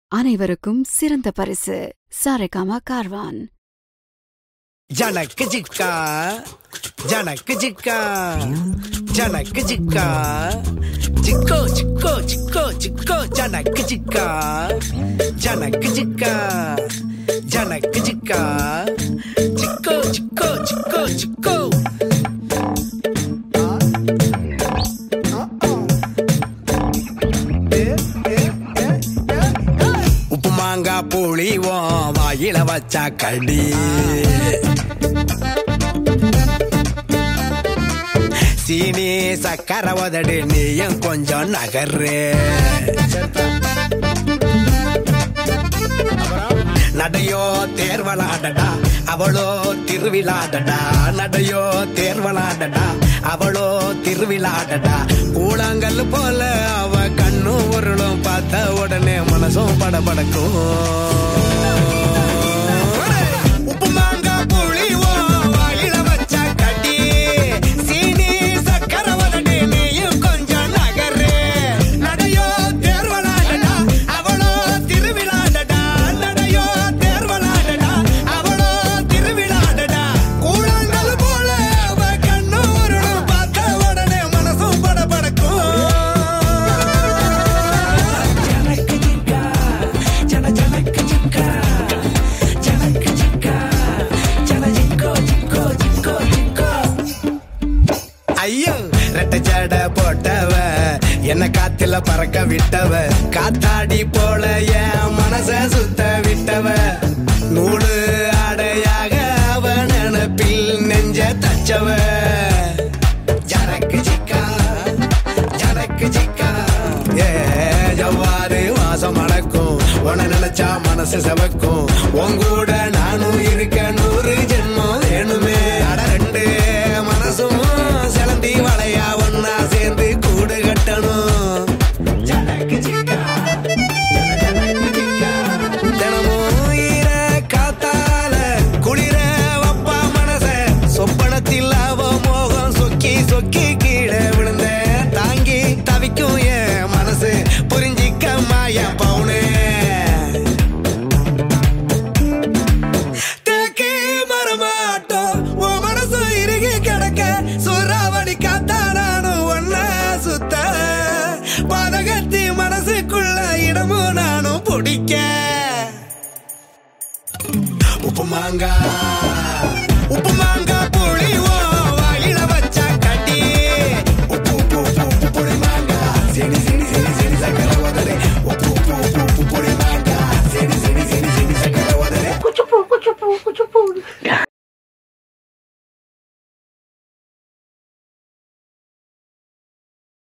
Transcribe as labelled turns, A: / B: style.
A: அனைவருக்கும் சிறந்த பரிசு சாரேகாமா கார்வான்
B: ஜனக்கு ஜிக்கா ஜனக்கு ஜிக்கா ஜனக்கு ஜிக்கா ஜிக்கோ ஜிக்கோ ஜிக்கோ ஜிக்கோ ஜனக்கு ஜிக்கா ஜனக்கு ஜிக்கா ஜனக்கு ஜிக்கா ஜிக்கோ ஜிக்கோ ஜிக்கோ ஜிக்கோ உப்பு மாங்காய் புளிவோம் வாயில வச்சா கடி சீனி சக்கரை உதடு நீயும் கொஞ்சம் நகரு நடையோ தேர்வலாடடா அவளோ திருவிழாடடா நடையோ தேர்வலாடடா அவளோ திருவிழாடடா கூழாங்கல் போல அவ கண்ணும் உருளும் பார்த்த உடனே மனசும் படபடக்கும் உப்பு மாங்காய் புளிவோ வாயில வச்ச கட்டி சீனி சக்கரை உதடு நீயும் கொஞ்சம் நகரு நடையோ தேர்வலாடடா அவளோ திருவிழாடடா நடையோ தேர்வலாடடா அவளோ திருவிழாடடா கூழாங்கல் போல அவ கண்ணு உருளும் பார்த்த உடனே மனசும் படபடக்கும் ஜனக்கு ஜிக்கா ஜன ஜனக்கு ஜிக்கா ஜனக்கு ஜிக்கா ஜன ஜிக்கோ ஜிக்கோ ஜிக்கோ ஜிக்கோ ஐயோ ரெட்ட ஜட போட்டவ என்ன காத்துல பறக்க விட்டவ காத்தாடி போல என் மனச சுத்த விட்டவ நூடு ஆடையாக அவ நினப்பில் நெஞ்ச தச்சவ ஜனக்கு ஜிக்கா ஜனக்கு ஜிக்கா ஏ ஜவ்வாறு வாசம் அடக்கும் உன நினைச்சா மனசு செவக்கும் உங்கூட நானும் இருக்க நூறு ஜென்மம் வேணுமே அட ரெண்டு மனசும் சிலந்தி வளையா ஒன்னா சேர்ந்து கூடு கட்டணும் ஜனக்கு ஜிக்கா ஜன ஜனக்கு ஜிக்கா. தினமும் ஈர காத்தால குளிர வப்பா மனச சொப்பனத்தில் அவ மோகம் சொக்கி சொக்கி கீழே விழுந்த தாங்கி தவிக்கும் என் மனசு புரிஞ்சிக்க மாய பவுனே தேக்கே மரமாட்டோம் உன் மனசு இறுகி கிடக்க சூறாவளி காத்தானானும் ஒன்னா சுத்த பதகத்தி மனசுக்குள்ள இடமும் நானும் பிடிக்க உப்பு மாங்காய்